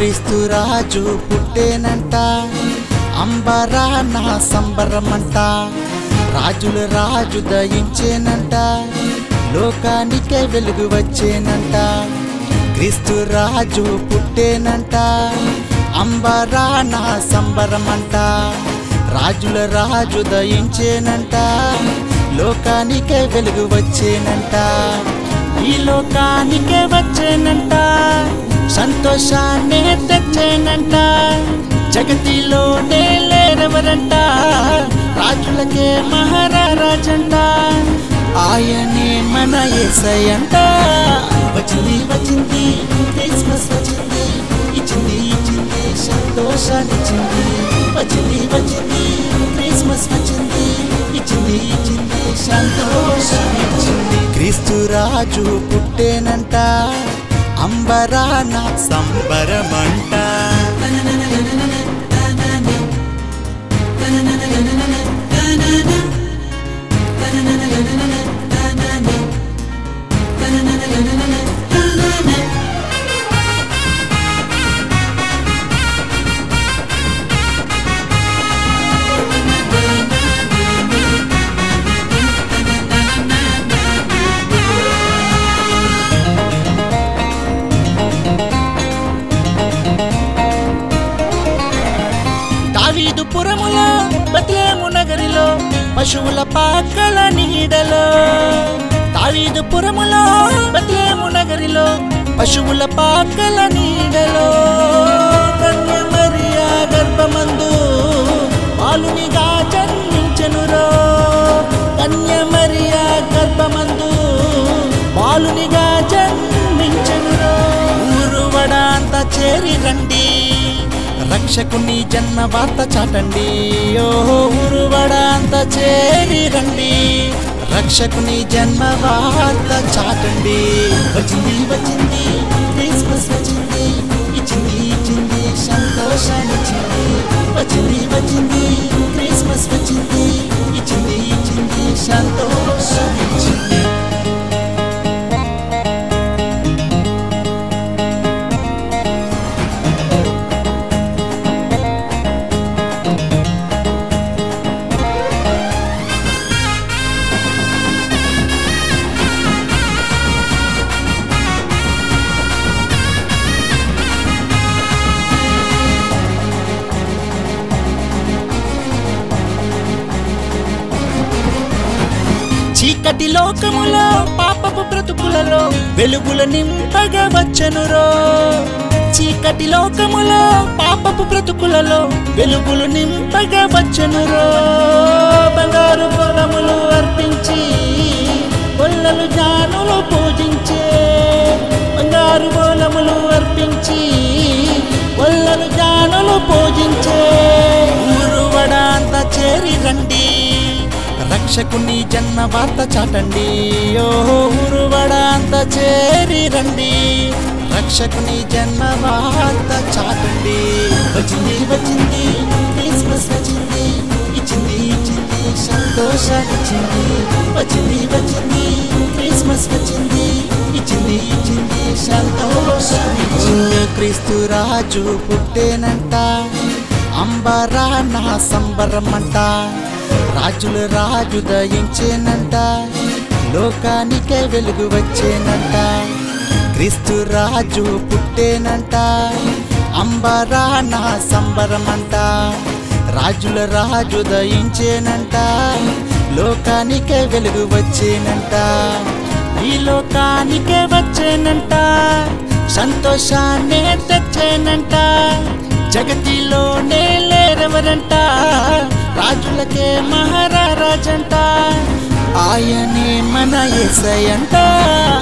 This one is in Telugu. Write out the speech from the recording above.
క్రీస్తు రాజు పుట్టేనంట అంబరా నా సంబరమంట రాజుల రాజు దయించేనంట లోకానికే వెలుగు వచ్చేనంట క్రీస్తు రాజు పుట్టేనంట అంబరా నా సంబరమంట రాజుల రాజు దయించేనంట లోకానికే వెలుగు వచ్చేనంట ఈ లోకానికే వచ్చేనంట సంతోషాన్నే తెచ్చేనంట జగతిలోనే లేరెవరంట రాజులకే మహారాజంట ఆయనే మన ఏసయంట వచ్చింది వచ్చింది క్రిస్మస్ వచ్చింది ఇచ్చింది ఇచ్చింది సంతోషాన్నిచ్చింది వచ్చింది వచ్చింది క్రిస్మస్ వచ్చింది ఇచ్చింది ఇచ్చింది సంతోషాన్నిచ్చింది క్రీస్తు రాజు పుట్టేనంట అంబరాన సంబరమంట దావీదు పురములో బత్లేము నగరిలో పశువుల పాకల నీడలో దావీదు పురములో బత్లేము నగరిలో పశువుల పాకల నీడలో కన్య మరియా గర్భమందు పాలునిగా జన్మించెనురో కన్య మరియా గర్భమందు బాలునిగా జన్మించెనురో ఊరు వడాంత చేరి రండి రక్షకుని జన్మ వార్త చాటండి ఓహో ఊరువడాంత చేరి రండి రక్షకుని జన్మ వార్త చాటండి వచ్చింది వచ్చింది క్రిస్మస్ వచ్చింది ఇచ్చింది ఇచ్చింది సంతోషాన్నిచ్చింది వచ్చింది వచ్చింది క్రిస్మస్ వచ్చింది ఇచ్చింది ఇచ్చింది సంతోషాన్నిచ్చింది చీకటి లోకములో పాపపు బ్రతుకులలో వెలుగుల నింపగా వచ్చనురో చీకటి లోకములో పాపపు బ్రతుకులలో వెలుగులు నింపగా వచ్చనురో బంగారు పొలములు అర్పించి గొల్లలు జానులు పూజించే బంగారు బోలములు అర్పించి గొల్లలు జానులు పూజించే ఊరు వడాంత చేరి రండి రక్షకుని జన్మ వార్త చాటండి ఓహో ఊరువడాంత చేరి రండి రక్షకుని జన్మ వార్త చాటండి వచ్చింది వచ్చింది క్రిస్మస్ వచ్చింది ఇచ్చింది ఇచ్చింది సంతోషాన్నిచ్చింది వచ్చింది వచ్చింది క్రిస్మస్ వచ్చింది ఇచ్చింది ఇచ్చింది సంతోషాన్నిచ్చింది క్రీస్తు రాజు పుట్టేనంట అంబరా నా సంబరమంట రాజుల రాజు దయించేనంట లోకానికే వెలుగు వచ్చేనంట క్రీస్తు రాజు పుట్టేనంట అంబరా నా సంబరమంట రాజుల రాజు దయించేనంట లోకానికే వెలుగు వచ్చేనంట ఈ లోకానికే వచ్చేనంట సంతోషాన్నే తెచ్చేనంట జగతిలోనే లేరెవరంట రాజులకే మహారాజంట ఆయనే మన ఎసయంట